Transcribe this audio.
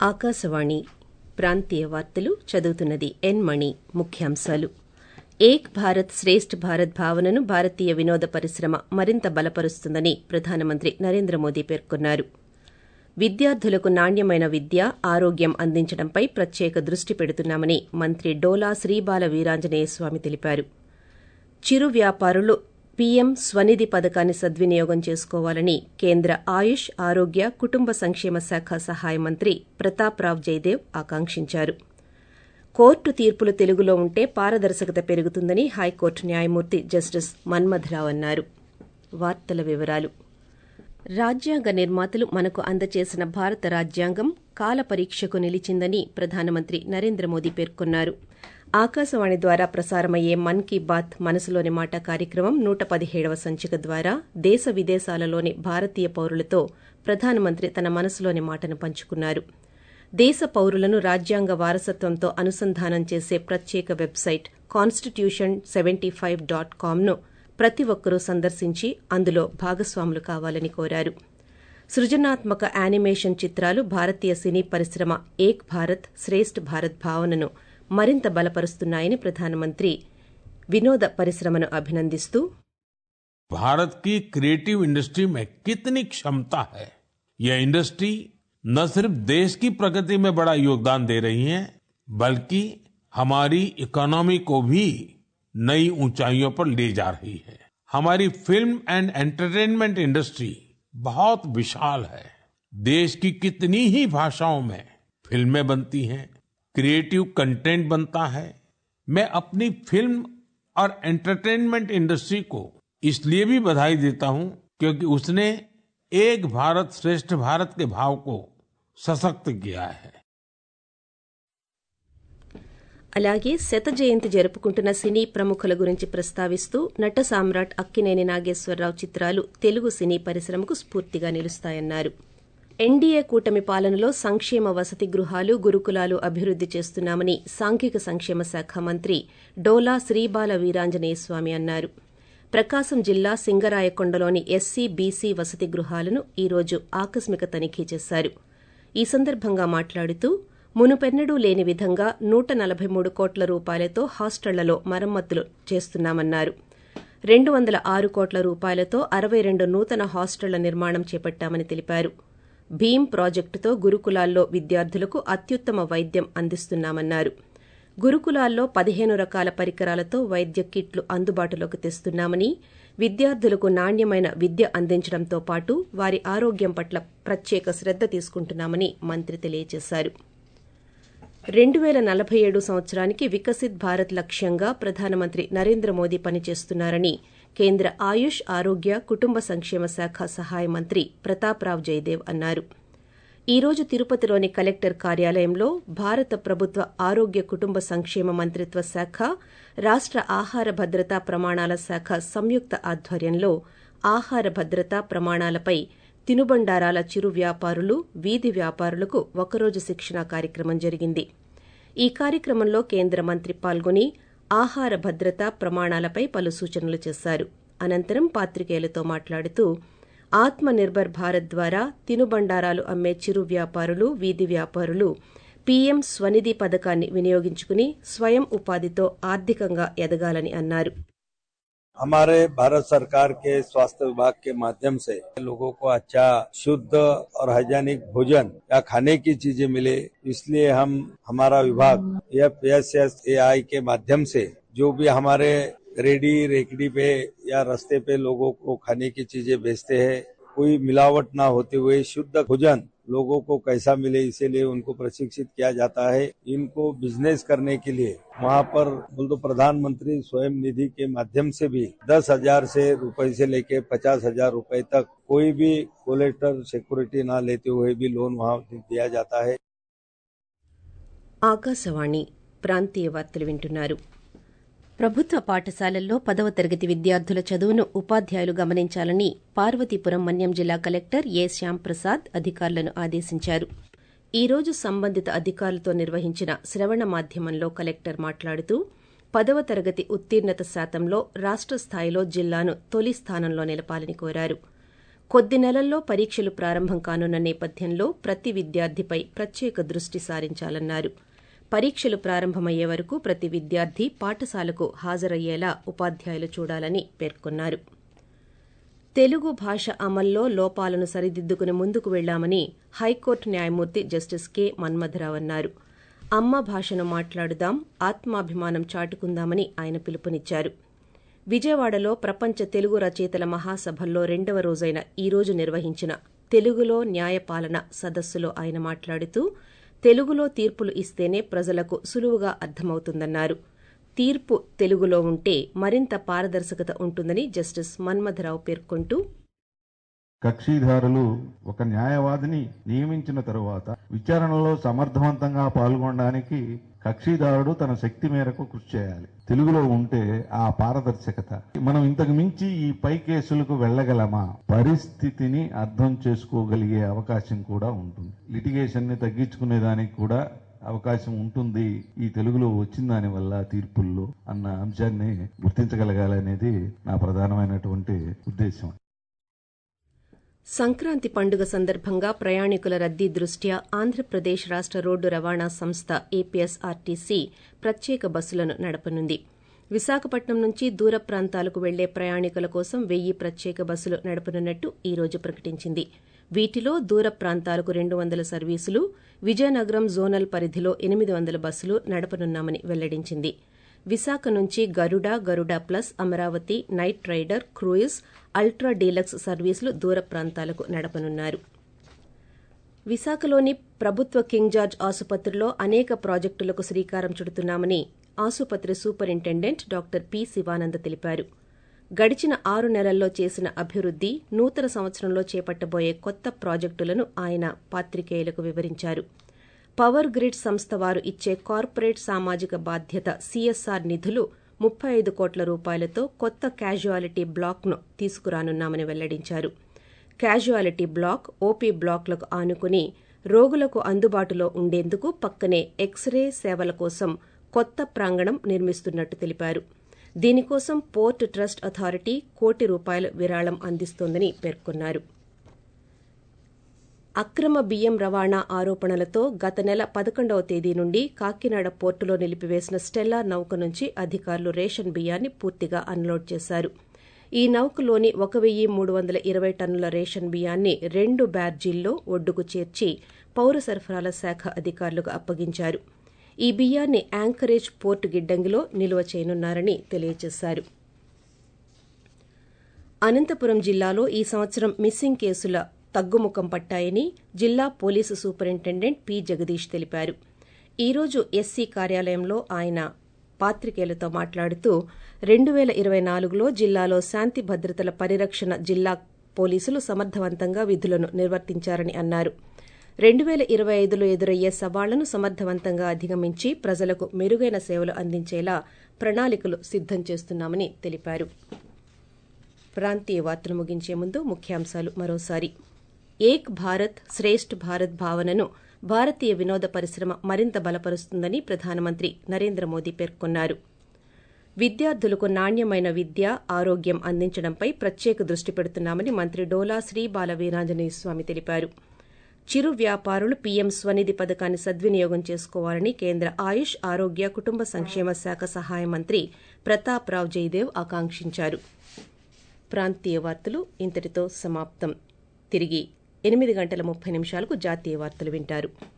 ఆకాశవాణి ప్రాంతీయ వార్తలు చదువుతున్నది ఎన్ మణి ముఖ్యాంశాలు ఏక్ భారత్ శ్రేష్ఠ్ భారత్ భావనను భారతీయ వినోద పరిశ్రమ మరింత బలపరుస్తుందని ప్రధానమంత్రి నరేంద్ర మోదీ పేర్కొన్నారు విద్యార్థులకు నాణ్యమైన విద్య ఆరోగ్యం అందించడంపై ప్రత్యేక దృష్టి పెడుతున్నామని మంత్రి డోలా శ్రీబాల వీరాంజనేయ స్వామి తెలిపారు చిరు వ్యాపారులు పీఎం స్వనిధి పథకాన్ని సద్వినియోగం చేసుకోవాలని కేంద్ర ఆయుష్ ఆరోగ్య కుటుంబ సంక్షేమ శాఖ సహాయ మంత్రి ప్రతాప్ రావ్ జయదేవ్ ఆకాంక్షించారు కోర్టు తీర్పులు తెలుగులో ఉంటే పారదర్శకత పెరుగుతుందని హైకోర్టు న్యాయమూర్తి జస్టిస్ మన్మథరావు అన్నారు వార్తల వివరాలు రాజ్యాంగ నిర్మాతలు మనకు అందచేసిన భారత రాజ్యాంగం కాల పరీక్షకు నిలిచిందని ప్రధానమంత్రి నరేంద్ర మోదీ పేర్కొన్నారు ఆకాశవాణి ద్వారా ప్రసారమయ్యే మన్ కీ బాత్ మనసులోని మాట కార్యక్రమం నూట పదిహేడవ సంచిక ద్వారా దేశ విదేశాలలోని భారతీయ పౌరులతో ప్రధానమంత్రి తన మనసులోని మాటను పంచుకున్నారు దేశ పౌరులను రాజ్యాంగ వారసత్వంతో అనుసంధానం చేసే ప్రత్యేక website constitution seventy five dot కామ్ను ప్రతి ఒక్కరూ సందర్శించి అందులో భాగస్వాములు కావాలని కోరారు సృజనాత్మక యానిమేషన్ చిత్రాలు భారతీయ సినీ పరిశ్రమ ఏక్ భారత్ శ్రేష్ఠ్ భారత్ భావనను మరింత బలపరుస్తున్నాయని ప్రధానమంత్రి వినోద పరిశ్రమను అభినందిస్తూ भारत की क्रिएटिव इंडस्ट्री में कितनी क्षमता है यह इंडस्ट्री न सिर्फ देश की प्रगति में बड़ा योगदान दे रही है बल्कि हमारी इकोनॉमी को भी नई ऊंचाइयों पर ले जा रही है हमारी फिल्म एंड एंटरटेनमेंट इंडस्ट्री बहुत विशाल है देश की कितनी ही भाषाओं में फिल्में बनती हैं क्रिएटिव कंटेंट बनता है मैं अपनी फिल्म और एंटरटेनमेंट इंडस्ट्री को इसलिए भी बधाई देता हूं क्योंकि उसने एक भारत श्रेष्ठ भारत के भाव को सशक्त किया है అలాగే శత జయంతి జరుపుకుంటున్న సినీ ప్రముఖుల గురించి ప్రస్తావిస్తూ నట సామ్రాట్ అక్కినేని నాగేశ్వరరావు చిత్రాలు తెలుగు సినీ పరిశ్రమకు స్ఫూర్తిగా నిలుస్తాయన్నారు ఎన్డీఏ కూటమి పాలనలో సంక్షేమ వసతి గృహాలు గురుకులాలు అభివృద్ది చేస్తున్నామని సాంఘిక సంక్షేమ శాఖ మంత్రి డోలా శ్రీబాల వీరాంజనేయ స్వామి అన్నారు ప్రకాశం జిల్లా సింగరాయకొండలోని ఎస్సీ బీసీ వసతి గృహాలను ఈరోజు ఆకస్మిక తనిఖీ చేశారు ఈ సందర్భంగా మాట్లాడుతూ మునుపెన్నడూ లేని విధంగా నూట నలభై మూడు కోట్ల రూపాయలతో హాస్టళ్లలో మరమ్మతులు చేస్తున్నామన్నారు రెండు వందల ఆరు కోట్ల రూపాయలతో అరవై రెండు నూతన హాస్టళ్ల నిర్మాణం చేపట్టామని తెలిపారు భీమ్ ప్రాజెక్టుతో గురుకులాల్లో విద్యార్థులకు అత్యుత్తమ వైద్యం అందిస్తున్నామన్నారు గురుకులాల్లో పదిహేను రకాల పరికరాలతో వైద్య కిట్లు అందుబాటులోకి తెస్తున్నామని విద్యార్థులకు నాణ్యమైన విద్య అందించడంతో పాటు వారి ఆరోగ్యం పట్ల ప్రత్యేక శ్రద్ద తీసుకుంటున్నామని మంత్రి తెలియజేశారు రెండు పేల నలభై ఏడు సంవత్సరానికి వికసిత్ భారత్ లక్ష్యంగా ప్రధానమంత్రి నరేంద్ర మోదీ పనిచేస్తున్నారని కేంద్ర ఆయుష్ ఆరోగ్య కుటుంబ సంక్షేమ శాఖ సహాయ మంత్రి ప్రతాప్ రావ్ జయదేవ్ అన్నారు ఈ రోజు తిరుపతిలోని కలెక్టర్ కార్యాలయంలో భారత ప్రభుత్వ ఆరోగ్య కుటుంబ సంక్షేమ మంత్రిత్వ శాఖ రాష్ట ఆహార భద్రతా ప్రమాణాల శాఖ సంయుక్త ఆధ్వర్యంలో ఆహార భద్రతా ప్రమాణాలపై తినుబండారాల చిరు వ్యాపారులు వీధి వ్యాపారులకు ఒకరోజు శిక్షణ కార్యక్రమం జరిగింది ఈ కార్యక్రమంలో కేంద్ర మంత్రి పాల్గొని ఆహార భద్రతా ప్రమాణాలపై పలు సూచనలు చేశారు అనంతరం పాత్రికేయులతో మాట్లాడుతూ ఆత్మ నిర్భర్ భారత్ ద్వారా తినుబండారాలు అమ్మే చిరు వ్యాపారులు వీధి వ్యాపారులు పీఎం స్వనిధి పథకాన్ని వినియోగించుకుని స్వయం ఉపాధితో ఆర్థికంగా ఎదగాలని అన్నారు हमारे भारत सरकार के स्वास्थ्य विभाग के माध्यम से लोगों को अच्छा शुद्ध और हाइजेनिक भोजन या खाने की चीजें मिले इसलिए हम हमारा विभाग F S S A I के माध्यम से जो भी हमारे रेडी रेकड़ी पे या रास्ते पे लोगों को खाने की चीजें बेचते हैं कोई मिलावट ना होते हुए शुद्ध भोजन लोगों को कैसा मिले इसीलिए उनको प्रशिक्षित किया जाता है इनको बिजनेस करने के लिए वहाँ पर बोल तो प्रधानमंत्री स्वयं निधि के माध्यम से भी दस हजार से रुपए से लेके पचास हजार रुपए तक कोई भी कोलेटर सिक्योरिटी ना लेते हुए भी लोन वहाँ दिया जाता है ఆకాశవాణి ప్రాంతీయ వార్తలు వింటున్నారు ప్రభుత్వ పాఠశాలల్లో పదవ తరగతి విద్యార్థుల చదువును ఉపాధ్యాయులు గమనించాలని పార్వతీపురం మన్యం జిల్లా కలెక్టర్ ఏ శ్యాంప్రసాద్ అధికారులను ఆదేశించారు ఈ రోజు సంబంధిత అధికారులతో నిర్వహించిన శ్రవణ మాధ్యమంలో కలెక్టర్ మాట్లాడుతూ పదవ తరగతి ఉత్తీర్ణత శాతంలో రాష్ట స్థాయిలో జిల్లాను తొలి స్థానంలో నిలపాలని కోరారు కొద్ది నెలల్లో పరీక్షలు ప్రారంభం కానున్న నేపథ్యంలో ప్రతి విద్యార్థిపై ప్రత్యేక దృష్టి సారించాలన్నారు పరీక్షలు ప్రారంభమయ్యే వరకు ప్రతి విద్యార్థి పాఠశాలకు హాజరయ్యేలా ఉపాధ్యాయులు చూడాలని పేర్కొన్నారు తెలుగు భాష అమల్లో లోపాలను సరిదిద్దుకుని ముందుకు వెళ్లామని హైకోర్టు న్యాయమూర్తి జస్టిస్ కె మన్మథరావు అన్నారు అమ్మ భాషను మాట్లాడుదాం ఆత్మాభిమానం చాటుకుందామని ఆయన పిలుపునిచ్చారు విజయవాడలో ప్రపంచ తెలుగు రచయితల మహాసభల్లో రెండవ రోజైన ఈ రోజు నిర్వహించిన తెలుగులో న్యాయపాలన సదస్సులో ఆయన మాట్లాడుతూ తెలుగులో తీర్పులు ఇస్తేనే ప్రజలకు సులువుగా అర్థమవుతుందన్నారు తీర్పు తెలుగులో ఉంటే మరింత పారదర్శకత ఉంటుందని జస్టిస్ మన్మథరావు పేర్కొంటూ కక్షిదారులు ఒక న్యాయవాదిని నియమించిన తరువాత విచారణలో సమర్థవంతంగా పాల్గొనడానికి కక్షిదారుడు తన శక్తి మేరకు కృషి చేయాలి తెలుగులో ఉంటే ఆ పారదర్శకత మనం ఇంతకు మించి ఈ పై కేసులకు వెళ్ళగలమా పరిస్థితిని అర్థం చేసుకోగలిగే అవకాశం కూడా ఉంటుంది లిటిగేషన్ ని తగ్గించుకునే దానికి కూడా అవకాశం ఉంటుంది ఈ తెలుగులో వచ్చిన దాని వల్ల తీర్పుల్లో అన్న అంశాన్ని గుర్తించగలగాలనేది నా ప్రధానమైనటువంటి ఉద్దేశం సంక్రాంతి పండుగ సందర్భంగా ప్రయాణికుల రద్దీ దృష్ట్యా ఆంధ్రప్రదేశ్ రాష్ట రోడ్డు రవాణా సంస్థ ఏపీఎస్ఆర్టీసీ ప్రత్యేక బస్సులను నడపనుంది విశాఖపట్నం నుంచి దూర ప్రాంతాలకు వెళ్లే ప్రయాణికుల కోసం వెయ్యి ప్రత్యేక బస్సులు నడపనున్నట్టు ఈ రోజు ప్రకటించింది వీటిలో దూర ప్రాంతాలకు రెండు వందల సర్వీసులు విజయనగరం జోనల్ పరిధిలో ఎనిమిది వందల బస్సులు నడపనున్నామని వెల్లడించింది విశాఖ నుంచి Garuda Garuda plus Amaravati night rider cruise ultra deluxe సర్వీసులు దూర ప్రాంతాలకు నడపనున్నారు విశాఖలోని ప్రభుత్వ కింగ్ జార్జ్ ఆసుపత్రిలో అనేక ప్రాజెక్టులకు శ్రీకారం చుడుతున్నామని ఆసుపత్రి సూపరింటెండెంట్ డాక్టర్ పి శివానంద తెలిపారు గడిచిన ఆరు నెలల్లో చేసిన అభివృద్ది నూతన సంవత్సరంలో చేపట్టబోయే కొత్త ప్రాజెక్టులను ఆయన పాత్రికేయులకు వివరించారు పవర్ గ్రిడ్ సంస్థ వారు ఇచ్చే కార్పొరేట్ సామాజిక బాధ్యత సీఎస్ఆర్ నిధులు ముప్పై ఐదు కోట్ల రూపాయలతో కొత్త క్యాజువాలిటీ బ్లాక్ను తీసుకురానున్నామని వెల్లడించారు క్యాజువాలిటీ బ్లాక్ ఓపీ బ్లాక్లకు ఆనుకుని రోగులకు అందుబాటులో ఉండేందుకు పక్కనే ఎక్స్రే సేవల కోసం కొత్త ప్రాంగణం నిర్మిస్తున్నట్టు తెలిపారు దీనికోసం పోర్ట్ ట్రస్ట్ అథారిటీ కోటి రూపాయల విరాళం అందిస్తోందని పేర్కొన్నారు అక్రమ బియ్యం రవాణా ఆరోపణలతో గత నెల పదకొండవ తేదీ నుండి కాకినాడ పోర్టులో నిలిపివేసిన స్టెల్లా నౌక నుంచి అధికారులు రేషన్ బియ్యాన్ని పూర్తిగా అన్లోడ్ చేశారు ఈ నౌకలోని ఒక వెయ్యి మూడు వందల ఇరవై టన్నుల రేషన్ బియ్యాన్ని రెండు బ్యార్జీల్లో ఒడ్డుకు చేర్చి పౌర సరఫరాల శాఖ అధికారులకు అప్పగించారు ఈ బియ్యాన్ని యాంకరేజ్ పోర్టు గిడ్డంగిలో నిల్వ చేయనున్నారని తెలియజేశారు అనంతపురం జిల్లాలో ఈ సంవత్సరం మిస్సింగ్ కేసుల తగ్గుముఖం పట్టాయని జిల్లా పోలీసు సూపరింటెండెంట్ పి జగదీష్ తెలిపారు ఈ రోజు ఎస్సీ కార్యాలయంలో ఆయన పాత్రికేయులతో మాట్లాడుతూ రెండు పేల ఇరవై నాలుగులో జిల్లాలో శాంతి భద్రతల పరిరక్షణ జిల్లా పోలీసులు సమర్థవంతంగా విధులను నిర్వర్తించారని అన్నారు రెండు పేల ఇరవై ఐదులో ఎదురయ్యే సవాళ్లను సమర్థవంతంగా అధిగమించి ప్రజలకు మెరుగైన సేవలు అందించేలా ప్రణాళికలు సిద్దం చేస్తున్నామని తెలిపారు ప్రాంతీయ వార్తలు ముగించే ముందు ముఖ్యాంశాలు మరోసారి ఏక్ భారత్ శ్రేష్ఠ్ భారత్ భావనను భారతీయ వినోద పరిశ్రమ మరింత బలపరుస్తుందని ప్రధానమంత్రి నరేంద్ర మోదీ పేర్కొన్నారు విద్యార్థులకు నాణ్యమైన విద్య ఆరోగ్యం అందించడంపై ప్రత్యేక దృష్టి పెడుతున్నామని మంత్రి డోలా శ్రీ బాల వీరాంజనేయ స్వామి తెలిపారు చిరు వ్యాపారులు పీఎం స్వనిధి పథకాన్ని సద్వినియోగం చేసుకోవాలని కేంద్ర ఆయుష్ ఆరోగ్య కుటుంబ సంక్షేమ శాఖ సహాయ మంత్రి ప్రతాప్ రావ్ జయదేవ్ ఆకాంక్షించారు ప్రాంతీయ వార్తలు ఇంతటితో సమాప్తం తిరిగి ఎనిమిది గంటల ముప్పై నిమిషాలకు జాతీయ వార్తలు వింటారు